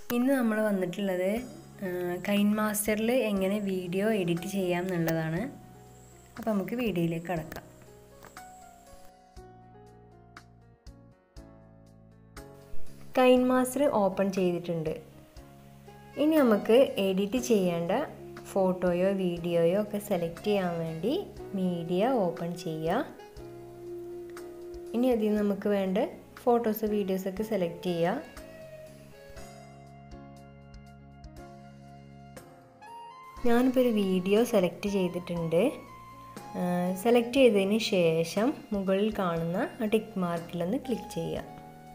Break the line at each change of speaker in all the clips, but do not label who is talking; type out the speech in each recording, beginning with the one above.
ഇന്ന് നമ്മൾ വന്നിട്ടുള്ളത് കൈൻ മാസ്റ്ററിൽ എങ്ങനെ വീഡിയോ എഡിറ്റ് ചെയ്യാം എന്നുള്ളതാണ് അപ്പോൾ നമുക്ക് വീഡിയോയിലേക്ക് കടക്കാം കൈൻ മാസ്റ്റർ ഓപ്പൺ ചെയ്തിട്ടുണ്ട് ഇനി നമുക്ക് എഡിറ്റ് ചെയ്യേണ്ട ഫോട്ടോയോ വീഡിയോയോ ഒക്കെ സെലക്ട് ചെയ്യാൻ വേണ്ടി മീഡിയ ഓപ്പൺ ചെയ്യുക ഇനി അതിൽ നമുക്ക് വേണ്ട ഫോട്ടോസ് വീഡിയോസൊക്കെ സെലക്ട് ചെയ്യുക ഞാനിപ്പോൾ ഒരു വീഡിയോ സെലക്ട് ചെയ്തിട്ടുണ്ട് സെലക്ട് ചെയ്തതിന് ശേഷം മുകളിൽ കാണുന്ന ആ ടിക്ക് മാർക്കിലൊന്ന് ക്ലിക്ക് ചെയ്യുക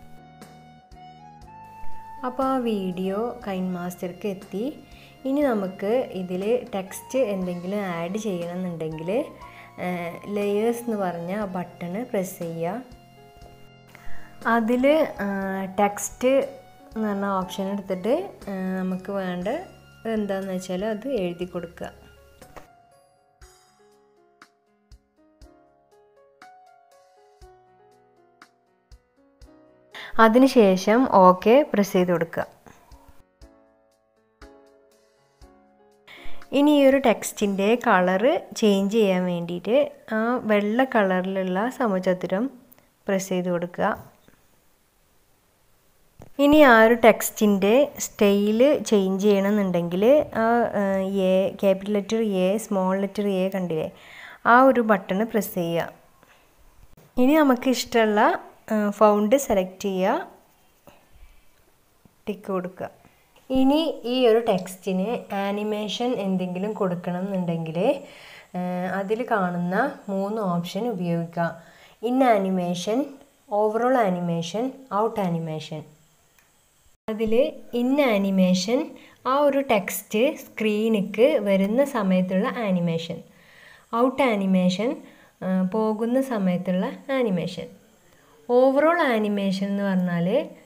അപ്പോൾ ആ വീഡിയോ കൈൻ മാസ്റ്റർക്ക് എത്തി ഇനി നമുക്ക് ഇതിൽ ടെക്സ്റ്റ് എന്തെങ്കിലും ആഡ് ചെയ്യണമെന്നുണ്ടെങ്കിൽ ലെയേഴ്സ് എന്ന് പറഞ്ഞ ബട്ടണ് പ്രസ് ചെയ്യുക അതിൽ ടെക്സ്റ്റ് എന്ന് പറഞ്ഞ ഓപ്ഷൻ എടുത്തിട്ട് നമുക്ക് വേണ്ട എന്താണെന്ന് വെച്ചാൽ അത് എഴുതി കൊടുക്കുക അതിനുശേഷം ഓക്കെ പ്രസ് ചെയ്ത് കൊടുക്കുക ഇനി ഈ ഒരു ടെക്സ്റ്റിൻ്റെ കളറ് ചേഞ്ച് ചെയ്യാൻ വേണ്ടിയിട്ട് ആ വെള്ള കളറിലുള്ള സമചതുരം പ്രസ് ചെയ്ത് കൊടുക്കുക ഇനി ആ ഒരു ടെക്സ്റ്റിൻ്റെ സ്റ്റൈല് ചേഞ്ച് ചെയ്യണമെന്നുണ്ടെങ്കിൽ ആ A capital letter A small letter A കണ്ടില്ലേ ആ ഒരു ബട്ടൺ പ്രസ് ചെയ്യുക ഇനി നമുക്ക് ഇഷ്ടമുള്ള ഫൗണ്ട് സെലക്ട് ചെയ്യുക ടിക്ക് കൊടുക്കുക ഇനി ഈ ഒരു ടെക്സ്റ്റിന് ആനിമേഷൻ എന്തെങ്കിലും കൊടുക്കണം എന്നുണ്ടെങ്കിൽ അതിൽ കാണുന്ന മൂന്ന് ഓപ്ഷൻ ഉപയോഗിക്കുക in animation overall animation out animation അതിൽ ഇൻ ആനിമേഷൻ ആ ഒരു ടെക്സ്റ്റ് സ്ക്രീനിക്ക് വരുന്ന സമയത്തുള്ള ആനിമേഷൻ ഔട്ട് ആനിമേഷൻ പോകുന്ന സമയത്തുള്ള ആനിമേഷൻ ഓവറോൾ ആനിമേഷൻ എന്ന് പറഞ്ഞാൽ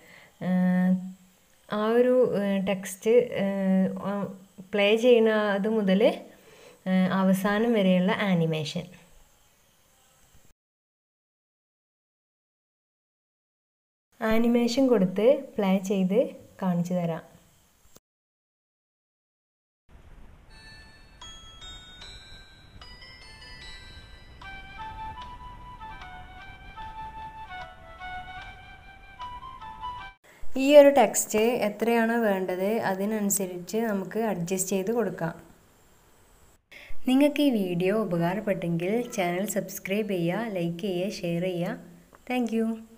ആ ഒരു ടെക്സ്റ്റ് പ്ലേ ചെയ്യുന്ന അത് മുതൽ അവസാനം വരെയുള്ള ആനിമേഷൻ ആനിമേഷൻ കൊടുത്ത് പ്ലേ ചെയ്ത് കാണിച്ചു തരാം ഈ ഒരു ടെക്സ്റ്റ് എത്രയാണോ വേണ്ടത് അതിനനുസരിച്ച് നമുക്ക് അഡ്ജസ്റ്റ് ചെയ്ത് കൊടുക്കാം നിങ്ങൾക്ക് ഈ വീഡിയോ ഉപകാരപ്പെട്ടെങ്കിൽ ചാനൽ സബ്സ്ക്രൈബ് ചെയ്യുക ലൈക്ക് ചെയ്യുക ഷെയർ ചെയ്യുക താങ്ക്